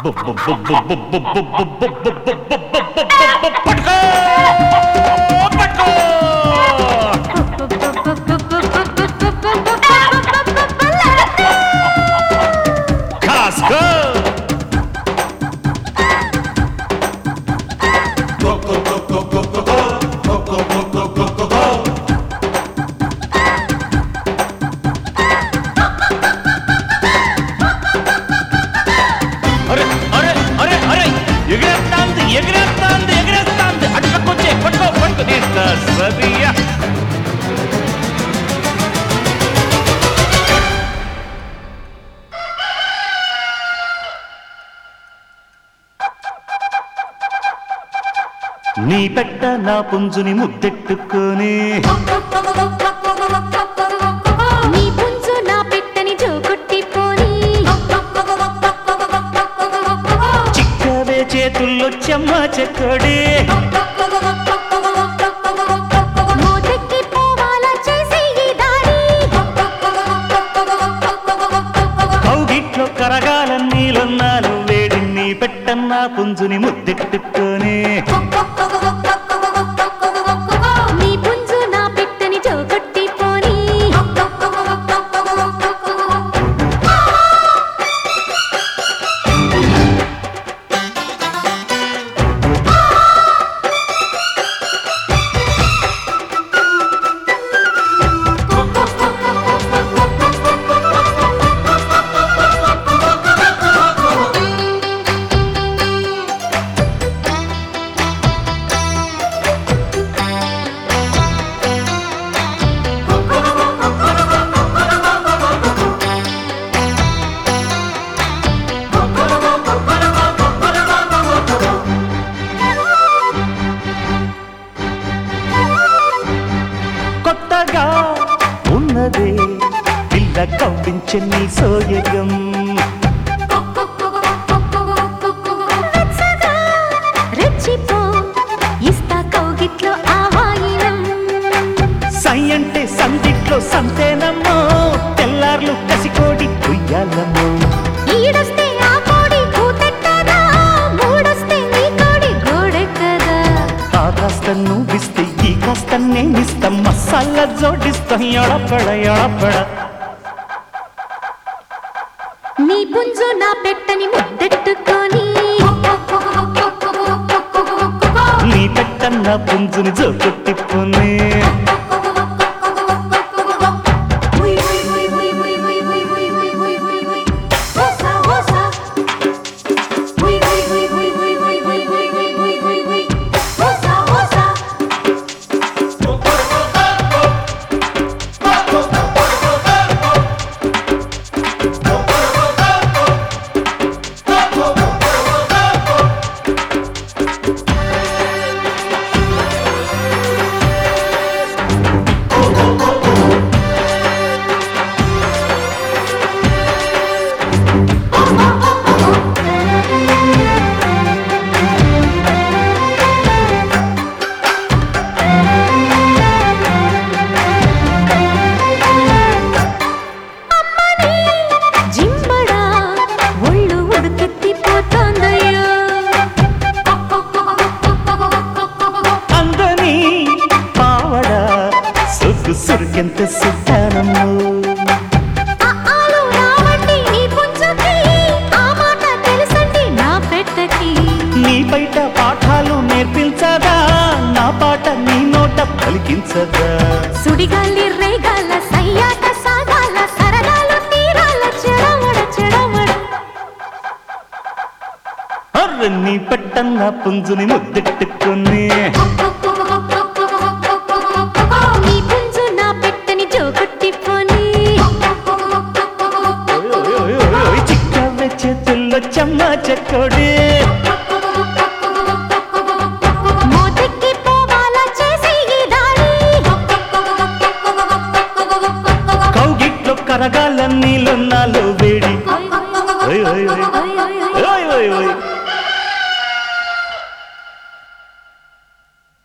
పట్టుకో పట్టుకో కాసుకో అరే అరే అరే అరే ఎగిరేస్తాంది ఎగిరేస్తాంది ఎగిరేస్తాంది అటు పక్కొచ్చే పట్టుకో పట్టుకో తీస్తా సరియా నీ పెట్ట నా పుంజుని ముద్దెట్టుకొని నీ పుంజు నా పెట్టని జోకొట్టిపోని చిక్కవే చేతుల్లో చెమ్మ చెక్కడే మోటెక్కి పోవాలా చేసి ఈ దారి కౌగిట్లో కరగాల నీలన్నాలు వేడి నీ పెట్ట నా పుంజుని ముద్దెట్టుకొని నీ పుంజు నా పెట్టని జోకొట్టిపోని కొత్తగా ఉన్నదే పిల్ల కవ్వించే నీ సోయగం వెచ్చగా రెచ్చిపో ఇస్తా కౌగిట్లో ఆవాయినం సై అంటే సందిట్లో సంతేనమ్మో తెల్లార్లు కసికోడి కుయ్యాలమ్మో ఈడొస్తే ఆ కోడి కూతెట్టదా మూడొస్తే నీ కోడి గోడెక్కదా ఆ కాస్త నువ్విస్తే ఈ కాస్త నేనిస్తాం మసాలా జోడిస్తాం ఎడపడ ఎడపడ నీ పుంజు నా పెట్టని ముద్దెట్టుకొని నీ పెట్టన్న పుంజుని జోకొట్టిపోనే జింబడా ఒళ్ళు ఉడుకెత్తిపోతోందయ్యో అందని పావడ సొగ్గు సురికెంత సుట్టానమ్మో ఆ ఆలు రావండి నీ పుంజుకి ఆ మాట తెలుసండి నా పెట్టకి నీ బయట పాఠాలు నేర్పించదా నా పాట నీ నోట పలికించదా సుడిగాలి రేగాల సయ్యాట సాగాల సరదాలు తీరాల చెడమడ చెడమడ అర్ర నీ పెట్టన్న పుంజుని ముద్దెట్టుకొని నీ పుంజు నా పెట్టని జోకొట్టిపోని చిక్కవే చేతుల్లో చెమ్మ చెక్కడే